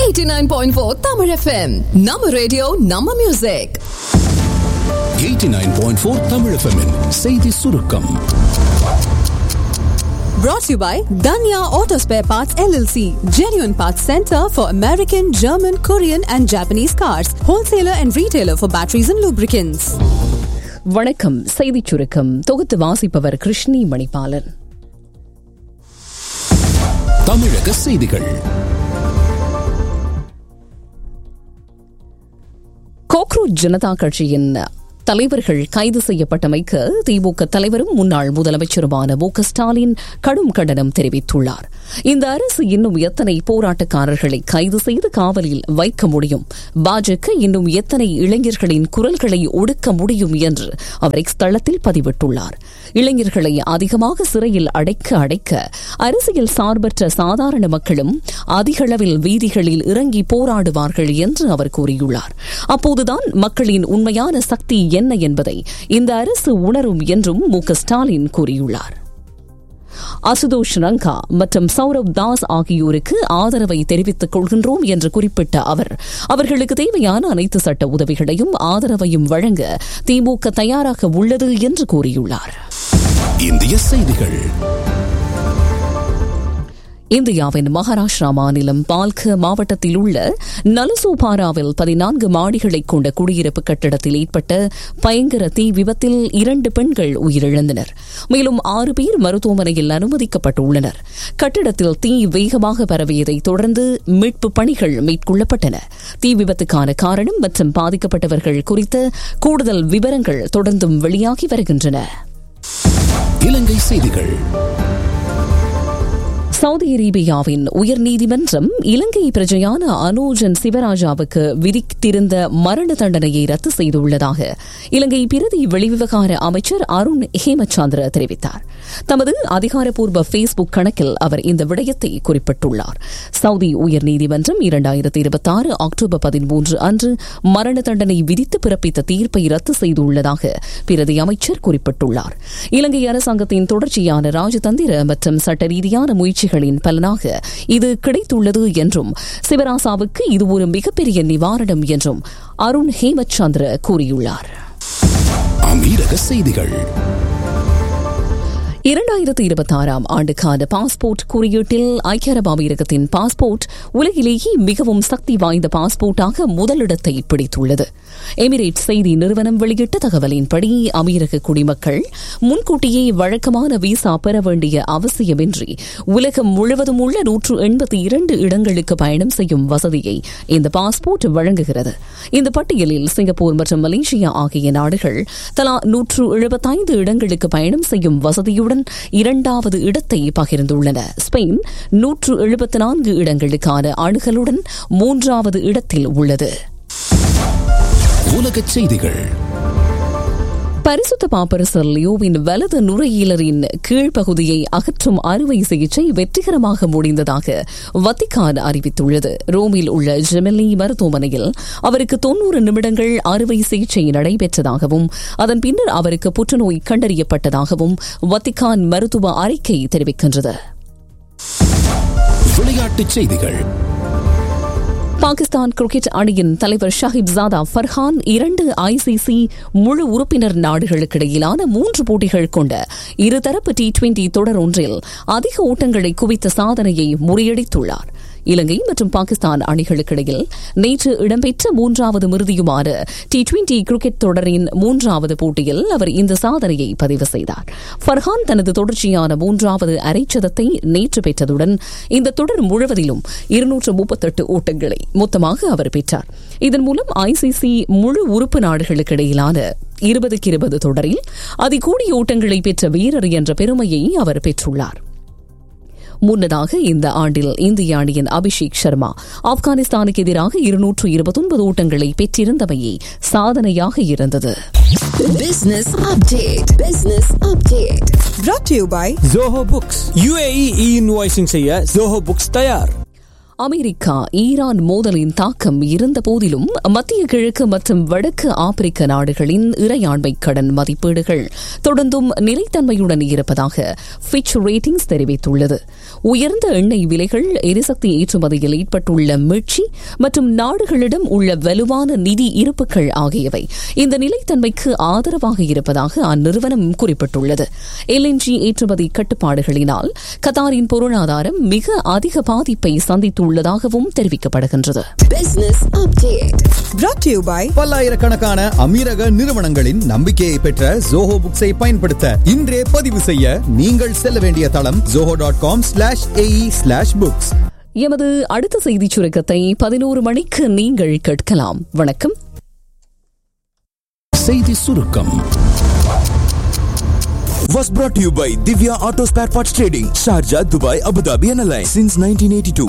89.4 Tamil FM நம்ம radio நம்ம music 89.4 Tamil FM -இன் செய்தி சுருக்கம் brought to you by Danya Auto Spare Parts LLC genuine parts center for American German Korean and Japanese cars wholesaler and retailer for batteries and lubricants வணக்கம் செய்திச் சுருக்கம் தொகுத்து வாசிப்பவர் கிருஷ்ணி மணிபாலன் தமிழக செய்திகள் கோக்ரோச் ஜனதா கட்சியின் தலைவர்கள் கைது செய்யப்பட்டமைக்கு திமுக தலைவரும் முன்னாள் முதலமைச்சருமான மு க ஸ்டாலின் கடும் கண்டனம் தெரிவித்துள்ளார் இந்த அரசு இன்னும் எத்தனை போராட்டக்காரர்களை கைது செய்து காவலில் வைக்க முடியும் பாஜக இன்னும் எத்தனை இளைஞர்களின் குரல்களை ஒடுக்க முடியும் என்று அவர் எக்ஸ் தளத்தில் பதிவிட்டுள்ளார் இளைஞர்களை அதிகமாக சிறையில் அடைக்க அடைக்க அரசியல் சார்பற்ற சாதாரண மக்களும் அதிகளவில் வீதிகளில் இறங்கி போராடுவார்கள் என்று அவர் கூறியுள்ளார் அப்போதுதான் மக்களின் உண்மையான சக்தி என்ன என்பதை இந்த அரசு உணரும் என்றும் மு க ஸ்டாலின் கூறியுள்ளார் அசுதோஷ் ரங்கா மற்றும் சௌரவ் தாஸ் ஆகியோருக்கு ஆதரவை தெரிவித்துக் கொள்கின்றோம் என்று குறிப்பிட்ட அவர் அவர்களுக்கு தேவையான அனைத்து சட்ட உதவிகளையும் ஆதரவையும் வழங்க திமுக தயாராக உள்ளது என்று கூறியுள்ளார் இந்திய செய்திகள் இந்தியாவின் மகாராஷ்டிரா மாநிலம் பால்க மாவட்டத்தில் உள்ள நலசோபாராவில் பதினான்கு மாடிகளை கொண்ட குடியிருப்பு கட்டிடத்தில் ஏற்பட்ட பயங்கர தீ விபத்தில் இரண்டு பெண்கள் உயிரிழந்தனர் மேலும் ஆறு பேர் மருத்துவமனையில் அனுமதிக்கப்பட்டுள்ளனர் கட்டிடத்தில் தீ வேகமாக பரவியதை தொடர்ந்து மீட்பு பணிகள் மேற்கொள்ளப்பட்டன தீ விபத்துக்கான காரணம் மற்றும் பாதிக்கப்பட்டவர்கள் குறித்த கூடுதல் விவரங்கள் தொடர்ந்தும் வெளியாகி வருகின்றன இலங்கை செய்திகள் சவுதி அரேபியாவின் உயர்நீதிமன்றம் இலங்கை பிரஜையான அனோஜன் சிவராஜாவுக்கு விதித்திருந்த மரண தண்டனையை ரத்து செய்துள்ளதாக இலங்கை பிரதி வெளிவிவகார அமைச்சர் அருண் ஹேமச்சந்திர தெரிவித்தார் தமது அதிகாரப்பூர்வ ஃபேஸ்புக் கணக்கில் அவர் இந்த விடயத்தை குறிப்பிட்டுள்ளார் சவுதி உயர்நீதிமன்றம் இரண்டாயிரத்தி இருபத்தி ஆறு அக்டோபர் பதிமூன்று அன்று மரண தண்டனை விதித்து பிறப்பித்த தீர்ப்பை ரத்து செய்துள்ளதாக பிரதி அமைச்சர் குறிப்பிட்டுள்ளார் இலங்கை அரசாங்கத்தின் தொடர்ச்சியான ராஜதந்திர மற்றும் சட்ட ரீதியான முயற்சிகளின் பலனாக இது கிடைத்துள்ளது என்றும் சிவராசாவுக்கு இது ஒரு மிகப்பெரிய நிவாரணம் என்றும் அருண் ஹேமச்சந்திர கூறியுள்ளார் அமீரக செய்திகள் இரண்டாயிரத்தி இருபத்தி ஆறாம் ஆண்டுக்கான பாஸ்போர்ட் குறியீட்டில் ஐக்கிய அரபு அமீரகத்தின் பாஸ்போர்ட் உலகிலேயே மிகவும் சக்தி வாய்ந்த பாஸ்போர்ட்டாக முதலிடத்தை பிடித்துள்ளது எமிரேட் செய்தி நிறுவனம் வெளியிட்ட தகவலின்படி அமீரக குடிமக்கள் முன்கூட்டியே வழக்கமான விசா பெற வேண்டிய அவசியமின்றி உலகம் முழுவதும் உள்ள நூற்று எண்பத்தி இரண்டு இடங்களுக்கு பயணம் செய்யும் வசதியை இந்த பாஸ்போர்ட் வழங்குகிறது இந்த பட்டியலில் சிங்கப்பூர் மற்றும் மலேசியா ஆகிய நாடுகள் தலா நூற்று எழுபத்தைந்து இடங்களுக்கு பயணம் செய்யும் வசதியுடன் இரண்டாவது இடத்தை பகிர்ந்துள்ளன ஸ்பெயின் நூற்று எழுபத்தி நான்கு இடங்களுக்கான அணுகலுடன் மூன்றாவது இடத்தில் உள்ளது உலகச் செய்திகள் பரிசுத்த பாப்பரசர் லியோவின் வலது நுரையீரலின் கீழ்ப்பகுதியை அகற்றும் அறுவை சிகிச்சை வெற்றிகரமாக முடிந்ததாக வத்திகான் அறிவித்துள்ளது ரோமில் உள்ள ஜெமெல்லி மருத்துவமனையில் அவருக்கு தொன்னூறு நிமிடங்கள் அறுவை சிகிச்சை நடைபெற்றதாகவும் அதன் பின்னர் அவருக்கு புற்றுநோய் கண்டறியப்பட்டதாகவும் வத்திகான் மருத்துவ அறிக்கை தெரிவிக்கின்றது விளையாட்டுச் செய்திகள் பாகிஸ்தான் கிரிக்கெட் அணியின் தலைவர் ஷஹிப் ஜாதா ஃபர்ஹான் இரண்டு ஐசிசி முழு உறுப்பினர் நாடுகளுக்கிடையிலான மூன்று போட்டிகள் கொண்ட இருதரப்பு டி டுவெண்டி தொடர் ஒன்றில் அதிக ஓட்டங்களை குவித்த சாதனையை முறியடித்துள்ளார் இலங்கை மற்றும் பாகிஸ்தான் அணிகளுக்கிடையில் நேற்று இடம்பெற்ற மூன்றாவது மிருதியுமான டி டுவெண்டி கிரிக்கெட் தொடரின் மூன்றாவது போட்டியில் அவர் இந்த சாதனையை பதிவு செய்தார் ஃபர்ஹான் தனது தொடர்ச்சியான மூன்றாவது அரைச்சதத்தை நேற்று பெற்றதுடன் இந்த தொடர் முழுவதிலும் இருநூற்று முப்பத்தெட்டு ஓட்டங்களை மொத்தமாக அவர் பெற்றார் இதன் மூலம் ஐசிசி முழு உறுப்பு நாடுகளுக்கிடையிலான இருபதுக்கு இருபது தொடரில் அதிகூடிய ஓட்டங்களை பெற்ற வீரர் என்ற பெருமையை அவர் பெற்றுள்ளார் முன்னதாக இந்த ஆண்டில் இந்திய அணியின் அபிஷேக் சர்மா ஆப்கானிஸ்தானுக்கு எதிராக இருநூற்று இருபத்தொன்பது ஓட்டங்களை பெற்றிருந்தமையே சாதனையாக இருந்தது business update business update brought to you by Zoho books UAE e invoicing செய்ய ஜோஹோ புக்ஸ் தயார் அமெரிக்கா ஈரான் மோதலின் தாக்கம் இருந்த போதிலும் மத்திய கிழக்கு மற்றும் வடக்கு ஆப்பிரிக்க நாடுகளின் இறையாண்மை கடன் மதிப்பீடுகள் தொடர்ந்தும் நிலைத்தன்மையுடன் இருப்பதாக ஃபிச் ரேட்டிங்ஸ் தெரிவித்துள்ளது உயர்ந்த எண்ணெய் விலைகள் எரிசக்தி ஏற்றுமதியில் ஏற்பட்டுள்ள மீட்சி மற்றும் நாடுகளிடம் உள்ள வலுவான நிதி இருப்புகள் ஆகியவை இந்த நிலைத்தன்மைக்கு ஆதரவாக இருப்பதாக அந்நிறுவனம் குறிப்பிட்டுள்ளது எல்என்ஜி ஏற்றுமதி கட்டுப்பாடுகளினால் கத்தாரின் பொருளாதாரம் மிக அதிக பாதிப்பை சந்தித்துள்ளதாகவும் தெரிவிக்கப்படுகின்றது Business update. brought to you by பல்லாயிரக்கணக்கான அமீரக நிறுவனங்களின் நம்பிக்கையை பெற்ற ஜோஹோ புக்ஸை பயன்படுத்த இன்றே பதிவு செய்ய நீங்கள் செல்ல வேண்டிய தளம் Zoho dot com slash AE slash books எமது அடுத்த செய்திச் சுருக்கத்தை பதினோரு மணிக்கு நீங்கள் கேட்கலாம் வணக்கம் செய்தி சுருக்கம் was brought to you by Divya Auto Spare Parts Trading, Sharjah, Dubai, Abu Dhabi and Alliance since 1982.